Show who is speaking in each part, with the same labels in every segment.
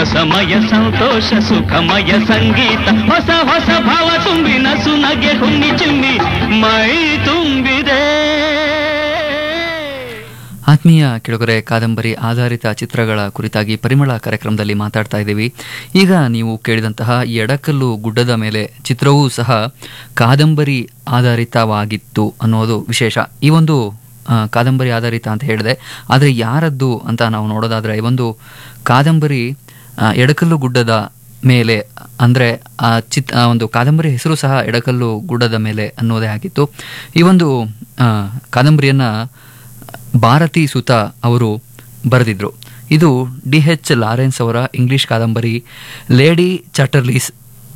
Speaker 1: ರಸಮಯ ಸಂತೋಷ ಸುಖಮಯ ಸಂಗೀತ ಹೊಸ ಹೊಸ ಭಾವ ತುಂಬಿ ನಸು ನಗೆ ಹುಣ್ಣಿ ಚಿಮ್ಮಿ ಮೈ ತುಂಬಿದೆ
Speaker 2: ಆತ್ಮೀಯ ಕೆಳಗರೆ ಕಾದಂಬರಿ ಆಧಾರಿತ ಚಿತ್ರಗಳ ಕುರಿತಾಗಿ ಪರಿಮಳ ಕಾರ್ಯಕ್ರಮದಲ್ಲಿ ಮಾತಾಡ್ತಾ ಇದ್ದೀವಿ ಈಗ ನೀವು ಕೇಳಿದಂತಹ ಎಡಕಲ್ಲು ಗುಡ್ಡದ ಮೇಲೆ ಚಿತ್ರವೂ ಸಹ ಕಾದಂಬರಿ ಆಧಾರಿತವಾಗಿತ್ತು ಅನ್ನೋದು ವಿಶೇಷ ಈ ಒಂದು ಆ, ಕಾದಂಬರಿ ಆಧಾರಿತ ಅಂತ ಹೇಳಿದೆ ಆದರೆ ಯಾರದ್ದು ಅಂತ ನಾವು ನೋಡೋದಾದರೆ ಈ ಒಂದು ಕಾದಂಬರಿ ಆ, ಎಡಕಲ್ಲು ಗುಡ್ಡದ ಮೇಲೆ ಅಂದರೆ ಆ ಚಿತ್ ಆ ಒಂದು ಕಾದಂಬರಿ ಹೆಸರು ಸಹ ಎಡಕಲ್ಲು ಗುಡ್ಡದ ಮೇಲೆ ಅನ್ನೋದೇ ಆಗಿತ್ತು ಈ ಒಂದು ಆ, ಕಾದಂಬರಿಯನ್ನು ಭಾರತಿ ಸುತ ಅವರು ಬರೆದಿದ್ರು ಇದು ಡಿ ಎಚ್ ಲಾರೆನ್ಸ್ ಅವರ ಇಂಗ್ಲಿಷ್ ಕಾದಂಬರಿ ಲೇಡಿ ಚಟರ್ಲೀಸ್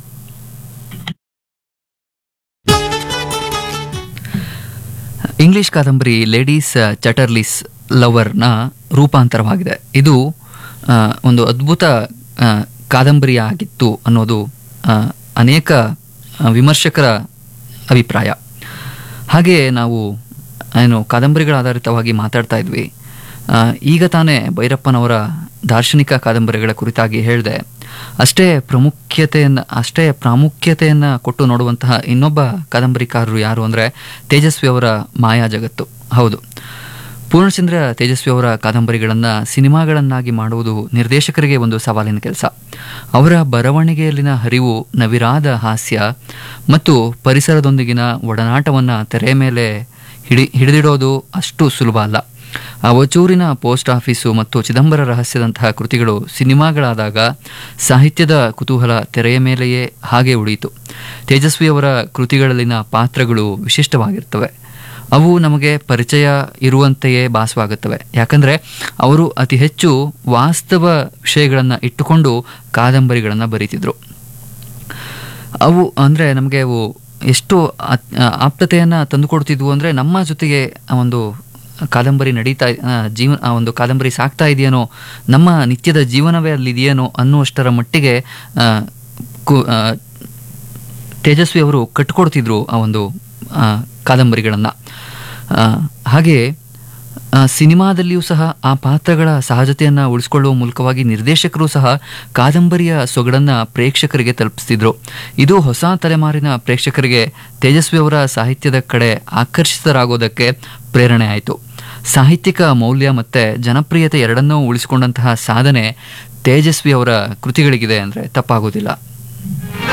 Speaker 2: ಇಂಗ್ಲಿಷ್ ಕಾದಂಬರಿ ಲೇಡೀಸ್ ಚಟರ್ಲಿಸ್ ಲವರ್ನ ರೂಪಾಂತರವಾಗಿದೆ ಇದು ಆ, ಒಂದು ಅದ್ಭುತ ಆ, ಕಾದಂಬರಿಯಾಗಿತ್ತು ಅನ್ನೋದು ಆ, ಅನೇಕ ಆ, ವಿಮರ್ಶಕರ ಅಭಿಪ್ರಾಯ ಹಾಗೆ ನಾವು ಏನು ಕಾದಂಬರಿಗಳ ಆಧಾರಿತವಾಗಿ ಮಾತಾಡ್ತಾ ಇದ್ವಿ ಆ, ಈಗ ತಾನೇ ಭೈರಪ್ಪನವರ ದಾರ್ಶನಿಕ ಕಾದಂಬರಿಗಳ ಕುರಿತಾಗಿ ಹೇಳಿದೆ ಅಷ್ಟೇ ಪ್ರಾಮುಖ್ಯತೆಯನ್ನು ಅಷ್ಟೇ ಪ್ರಾಮುಖ್ಯತೆಯನ್ನು ಕೊಟ್ಟು ನೋಡುವಂತಹ ಇನ್ನೊಬ್ಬ ಕಾದಂಬರಿಕಾರರು ಯಾರು ಅಂದರೆ ತೇಜಸ್ವಿ ಅವರ ಮಾಯಾ ಜಗತ್ತು ಹೌದು ಪೂರ್ಣಚಂದ್ರ ತೇಜಸ್ವಿ ಅವರ ಕಾದಂಬರಿಗಳನ್ನು ಸಿನಿಮಾಗಳನ್ನಾಗಿ ಮಾಡುವುದು ನಿರ್ದೇಶಕರಿಗೆ ಒಂದು ಸವಾಲಿನ ಕೆಲಸ ಅವರ ಬರವಣಿಗೆಯಲ್ಲಿನ ಹರಿವು ನವಿರಾದ ಹಾಸ್ಯ ಮತ್ತು ಪರಿಸರದೊಂದಿಗಿನ ಒಡನಾಟವನ್ನು ತೆರೆ ಮೇಲೆ ಹಿಡಿ ಹಿಡಿದಿಡೋದು ಅಷ್ಟು ಸುಲಭ ಅಲ್ಲ ಅವಚೂರಿನ ಪೋಸ್ಟ್ ಆಫೀಸು ಮತ್ತು ಚಿದಂಬರ ರಹಸ್ಯದಂತಹ ಕೃತಿಗಳು ಸಿನಿಮಾಗಳಾದಾಗ ಸಾಹಿತ್ಯದ ಕುತೂಹಲ ತೆರೆಯ ಮೇಲೆಯೇ ಹಾಗೆ ಉಳಿಯಿತು ತೇಜಸ್ವಿಯವರ ಕೃತಿಗಳಲ್ಲಿನ ಪಾತ್ರಗಳು ವಿಶಿಷ್ಟವಾಗಿರ್ತವೆ ಅವು ನಮಗೆ ಪರಿಚಯ ಇರುವಂತೆಯೇ ಭಾಸವಾಗುತ್ತವೆ ಯಾಕಂದರೆ ಅವರು ಅತಿ ಹೆಚ್ಚು ವಾಸ್ತವ ವಿಷಯಗಳನ್ನು ಇಟ್ಟುಕೊಂಡು ಕಾದಂಬರಿಗಳನ್ನು ಬರೀತಿದ್ರು ಅವು ಅಂದರೆ ನಮಗೆ ಅವು ಎಷ್ಟು ಆತ್- ಆಪ್ತತೆಯನ್ನು ತಂದುಕೊಡ್ತಿದ್ವು ಅಂದರೆ ನಮ್ಮ ಜೊತೆಗೆ ಆ ಒಂದು ಕಾದಂಬರಿ ನಡೀತಾ ಆ, ಜೀವ ಆ ಒಂದು ಕಾದಂಬರಿ ಸಾಕ್ತಾ ಇದೆಯೇನೋ ನಮ್ಮ ನಿತ್ಯದ ಜೀವನವೇ ಅಲ್ಲಿದೆಯೇನೋ ಅನ್ನುವಷ್ಟರ ಮಟ್ಟಿಗೆ ಆ, ಕು- ಆ, ತೇಜಸ್ವಿ ಅವರು ಕಟ್ಕೊಡ್ತಿದ್ರು ಆ ಒಂದು ಕಾದಂಬರಿಗಳನ್ನು ಹಾಗೆ ಆ, ಸಿನಿಮಾದಲ್ಲಿಯೂ ಸಹ ಆ ಪಾತ್ರಗಳ ಸಹಜತೆಯನ್ನು ಉಳಿಸ್ಕೊಳ್ಳುವ ಮೂಲಕವಾಗಿ ನಿರ್ದೇಶಕರು ಸಹ ಕಾದಂಬರಿಯ ಸೊಗಡನ್ನು ಪ್ರೇಕ್ಷಕರಿಗೆ ತಲುಪಿಸ್ತಿದ್ರು ಇದು ಹೊಸ ತಲೆಮಾರಿನ ಪ್ರೇಕ್ಷಕರಿಗೆ ತೇಜಸ್ವಿ ಅವರ ಸಾಹಿತ್ಯದ ಕಡೆ ಆಕರ್ಷಿತರಾಗೋದಕ್ಕೆ ಪ್ರೇರಣೆ ಆಯಿತು ಸಾಹಿತ್ಯಿಕ ಮೌಲ್ಯ ಮತ್ತು ಜನಪ್ರಿಯತೆ ಎರಡನ್ನೂ ಉಳಿಸಿಕೊಂಡಂತಹ ಸಾಧನೆ ತೇಜಸ್ವಿ ಅವರ ಕೃತಿಗಳಿಗಿದೆ ಅಂದರೆ ತಪ್ಪಾಗೋದಿಲ್ಲ